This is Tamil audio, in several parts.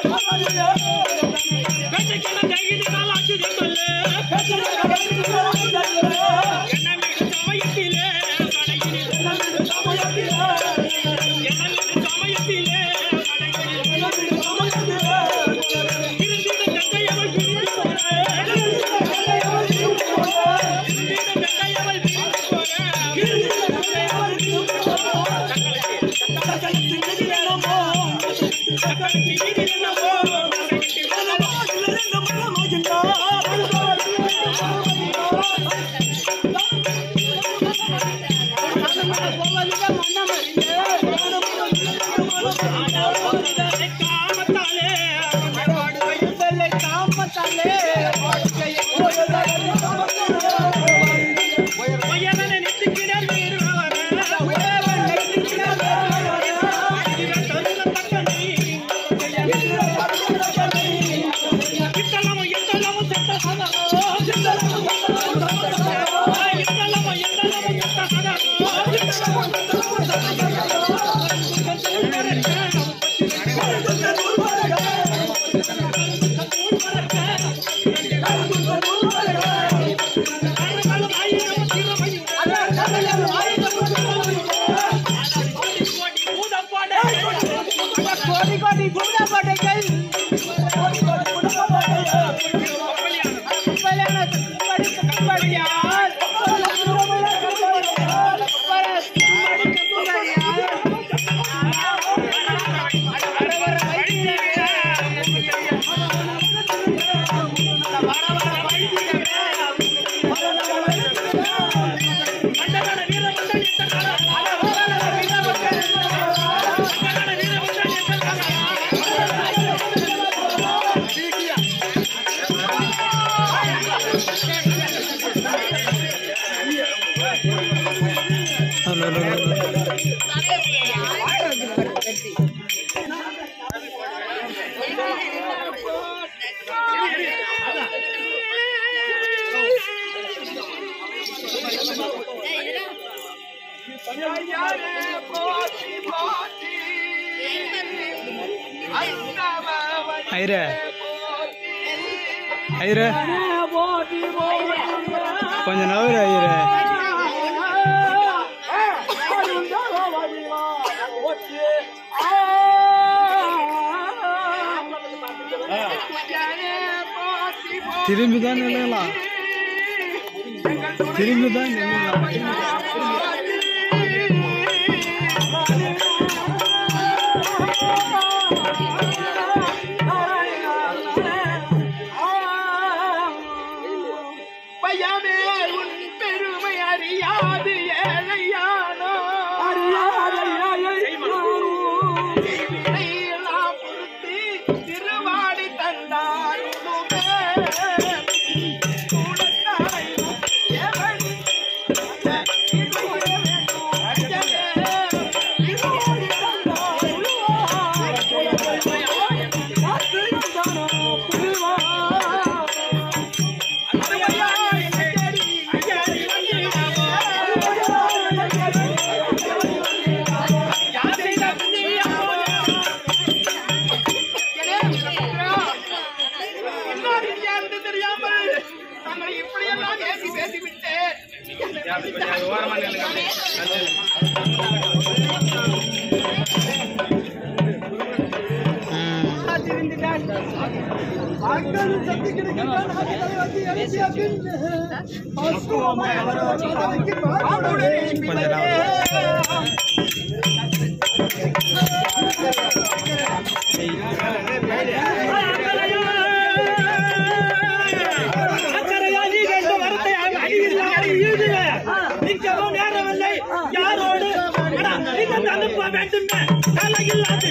வெற்றிக்கெல்லாம் கைது நாளாச்சு சொல்லு என்ன மீது சமயத்திலே கடையிலே என்ன மீது சமயத்திலே கடையிலே இருந்திட கங்கையவள் பிரிந்து போற இருந்திட கங்கையவள் பிரிந்து போற சக்கரத்தி வீதி என்னமோ காமத்தாலே உயரனை நெத்திக்கிடர் வீரவர இவன் தொழில தக்கனி இத்தலமும் இத்தலமும் செத்த சதமோ இத்தலமும் இத்தலமும் செத்த சதமோ அரங்கலும் ஆயிரம் திருமையும் கோடி பூதம் போட கோடி கோடி பூதா படைகள் கல்யாண கம்படி கம்படியார் மண்டகன வீரமண்டல் இந்த காலம் மண்டகன வீரமண்டல் இந்த காலம் ஐரே ஐரே கொஞ்சம் நவரு ஐயரே திரும்பி தான் நிலையலாம் திரும்பி தான் நிலையலாம் பையமே உன் பெருமை அறியாது ஏழையானோ வினையெல்லாம் பொறுத்து திருவாடி தந்தார் தெரியாமல் தங்களை இப்படியெல்லாம் ஏசி பேசிவிட்டேன் கொஞ்சம் நவரு அக்கறையாதி கண்டு வரத்தை அடியில்லாத ஈடுக. நிற்கவும் நேரமில்லை யாரோடு அடா, நீங்கள் அனுப்ப வேண்டும் தலையில்லாது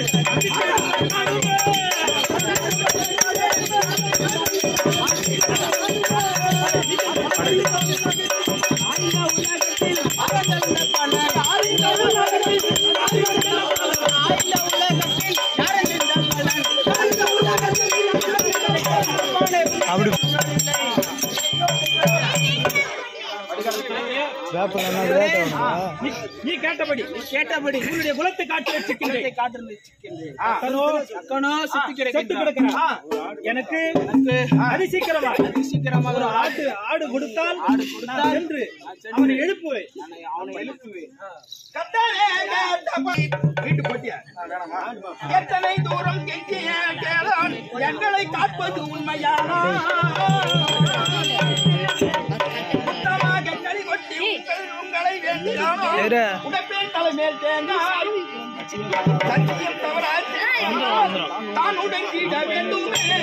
அப்படி வேப்பல என்ன ரேட் வந்தா நீ- நீ கேட்டபடி கேட்டபடி உன்னுடைய குலத்தை காட்டு வச்சுக்கின்றேன் அக்கனோ அக்கனோ செத்து கிடக்கிறான் எனக்கு அதி சீக்கிரமா சீக்கிரமா ஒரு ஆடு ஆடு கொடுத்தால் நான் சென்று அவனை எழுப்புவேன் கத்தரே கேட்டபடி வீட்டு போட்டியா எத்தனை தூரம் கெஞ்சிய கேளான் எங்களை காப்பது உண்மையானா சுத்தமாக களி கொட்டி உங்கள் உங்களை வேண்டினானோ சரி. உடைப்பேன் தலைமேல் தேங்காய் சத்தியம் தவறாது தான் உடங்கிட வேண்டுமே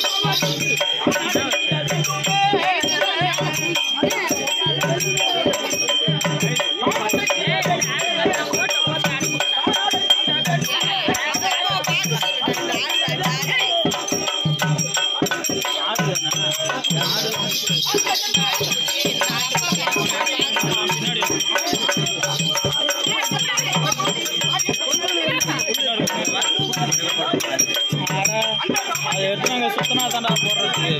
அதை எடுத்து நாங்கள் சுத்தனா தாண்டா போடுறதுக்கு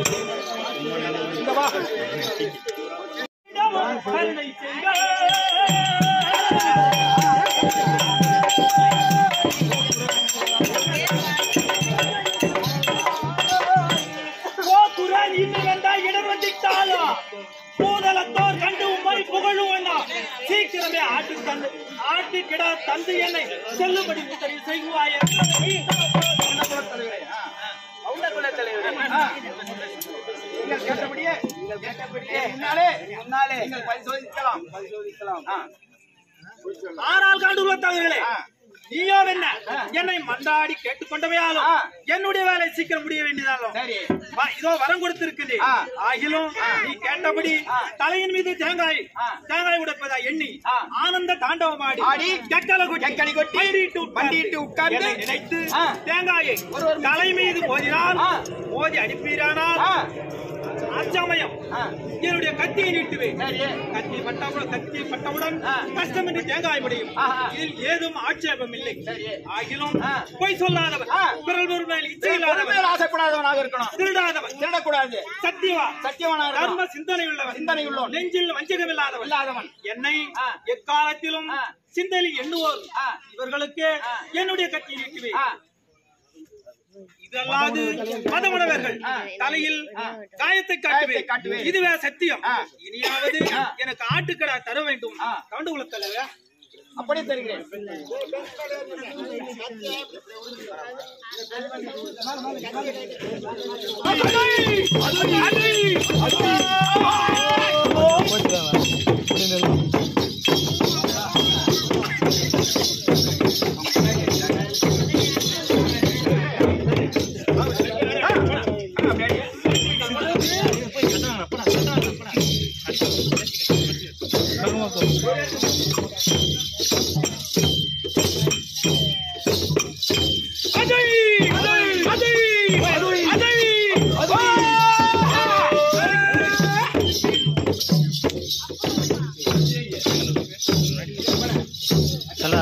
கருணை செய்க. ஓ குரான் இன்று வந்தால் இடம் வந்திட்டாலோ பூதலத்தோர் கண்டு உம்மை புகழுவண்ணா சீக்கிரமே ஆட்டு தந்து ஆட்டு கிட தந்து என்னை செல்லுபடி உத்தரவு செய்வாய நீங்கள் கேட்டபடியே நீங்கள் கேட்டபடியே முன்னாலே முன்னாலே நீங்கள் பரிசோதிக்கலாம் பரிசோதிக்கலாம் ஆனால் காண்டுள்ள தவறுகளே ஆ. நீயோ என்ன என்னை மண்டாடி கேட்டுக்கொண்டவையாலும் ஆ. என்னுடைய வேலை சீக்கிரம் முடிய வேண்டியதாலும் சரி வா, இதோ வரம் கொடுத்திருக்கிறேன் ஆ. ஆகிலும் நீ கேட்டபடி தலையின் மீது தேங்காய் ஆ. தேங்காய் உடைப்பதா எண்ணி ஆ. ஆனந்த தாண்டவமாடி ஆடி, கெக்கல கொட்டி கெக்கலி கொட்டி, பயிரிட்டு வண்டியிட்டு உட்கார்ந்து, என்னை நினைத்து ஆ. தேங்காயை ஒருவர் தலை மீது மோதினால் ஆ. மோதி அனுப்பீரானால் ஆ அச்சமயம் ஆ. என்னுடைய கத்தியை நீட்டுவேன் சரி கத்தி பட்டவுடன் கத்தி பட்டவுடன் ஆ. கஷ்டமின்றி தேங்காய் முடியும் ஆஹா. இதில் ஏதும் ஆட்சேபம் இல்லை சரி. ஆகிலும் ஆ. பொய் சொல்லாதவன் ஆ. பிறர் ஒரு மேல் இச்சை பொருள் இல்லாதவன் மேல் ஆசைப்படாதவனாக இருக்கணும் திருடாதவன் திருடக்கூடாது சத்தியவா சத்தியவனாக தர்ம இருக்கணும் சிந்தனை உள்ளவன் சிந்தனை உள்ளவன். நெஞ்சில் வஞ்சகம் இல்லாதவன் இல்லாதவன் என்னை ஆ. எக்காலத்திலும் ஆ. சிந்தையில் எண்ணுவோர் ஆ. இவர்களுக்கு ஆ. என்னுடைய கத்தி நீட்டுவேன் ஆ, இதல்லாது மதமுடவர்கள் ஆ. தலையில் ஆ. காயத்தை காயத்தை காட்டுவேன் காட்டுவேன். இதுவே சத்தியம் ஆ. இனியாவது ஆ. எனக்கு ஆட்டுக்கடா தர வேண்டும் ஆ. கண்டு குலத்தலைவா அப்படியே தருகிறேன் போச்சுதாங்க இப்படி நில்லும் சலா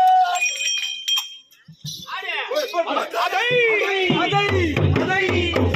அதை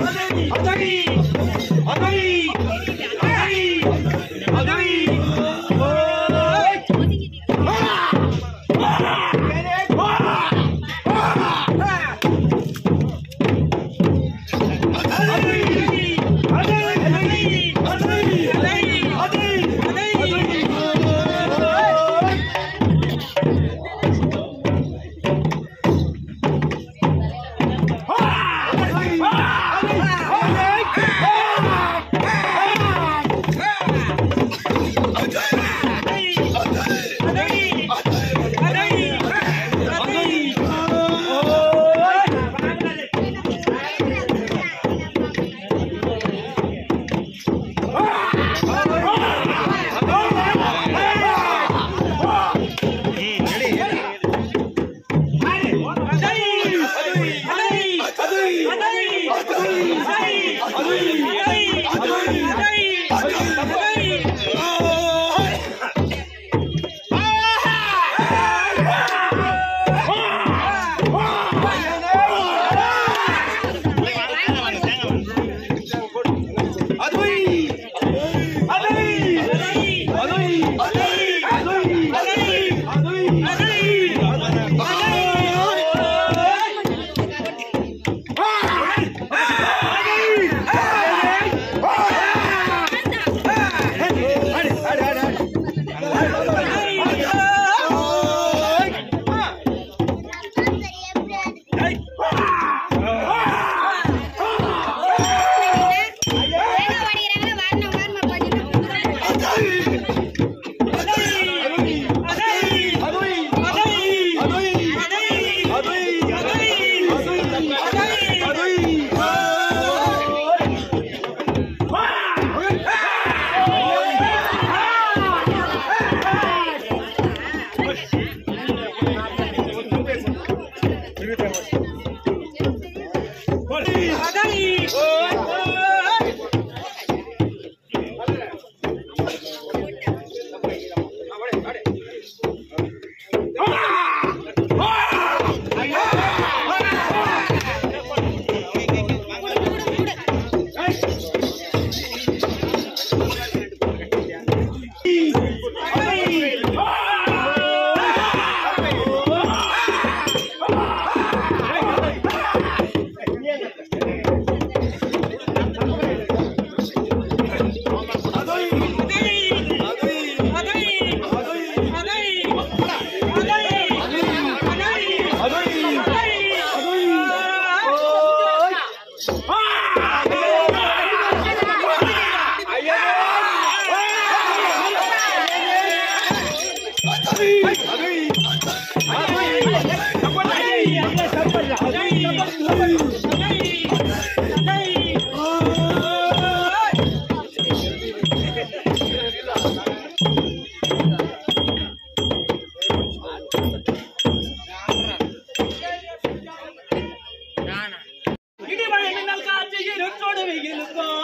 இடிமழை மின்னல் காற்று இருட்டோடு வெயிலுக்கும்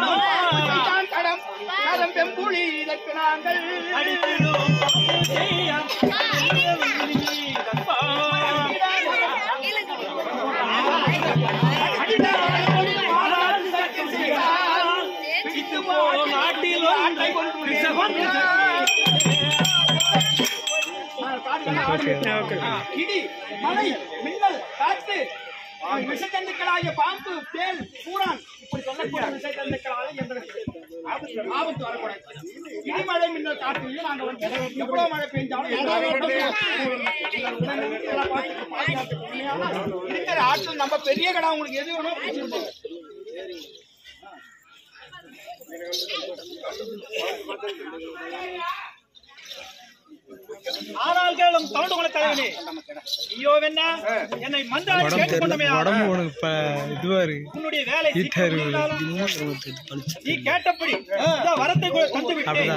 தான் கடம் கடம் பெம்புலி இதற்கு நாங்கள் அடித்திடும் பாம்பு செய்யம். பிடித்து போ நாட்டில் ஆட்டை கொண்டு ரிஷபம் இடி மழை மின்னல் காற்று விஷஜந்துக்களாகிய பாம்பு தேல் பூரான் இப்படி சொல்லக்கூடிய விஷஜந்துக்களால எங்களுக்கு ஆபத்து ஆபத்து வரக்கூடாது இடிமழை மின்னல் காற்றிலையும் நாங்க வந்து எவ்வளவு மழை பெஞ்சாலும் எவ்வளவு எல்லாம் பார்த்து பாதுகாத்து உண்மையான இருக்கிற ஆட்கள் நம்ம பெரிய கடை உங்களுக்கு எது வேணும் பிடிச்சிருப்போம் ஆனால் கேளும் தோண்டு குல தலைவனே ஐயோ என்ன என்னை மந்தாடி கேட்டுக்கொண்டமே உடம்பு உனக்கு இப்ப இதுவா இருக்கு உன்னுடைய வேலை ஹீட்டா சீக்கிரம் இருக்கு முடிந்தாலும் நீ கேட்டபடி இந்த வரத்தை கூட தந்து விட்டேன்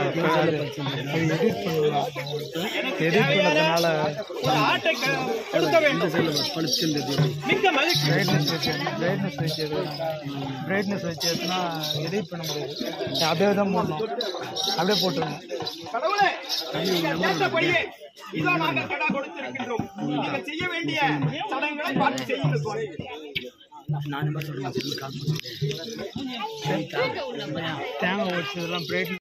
எனக்கு எடிட் தேவையான பண்ணதுனால ஒரு ஆட்டை க- கொடுக்க வேண்டும் மிக்க மகிழ்ச்சி பிரைட்னஸ் வச்சு பிரைட்னஸ் வச்சு ஏத்துனா எடிட் பண்ண முடியாது அப்படியே தான் போடணும் அப்படியே போட்டுருங்க கடவுளே நீங்கள் கேட்டபடியே இதோ நாங்கள் கடா கொடுத்திருக்கின்றோம் நீங்கள் செய்ய வேண்டிய சடங்குகளை பார்த்து செய்யுங்கள் தேங்காய் உடச்சதெல்லாம் பிரைட்னஸ்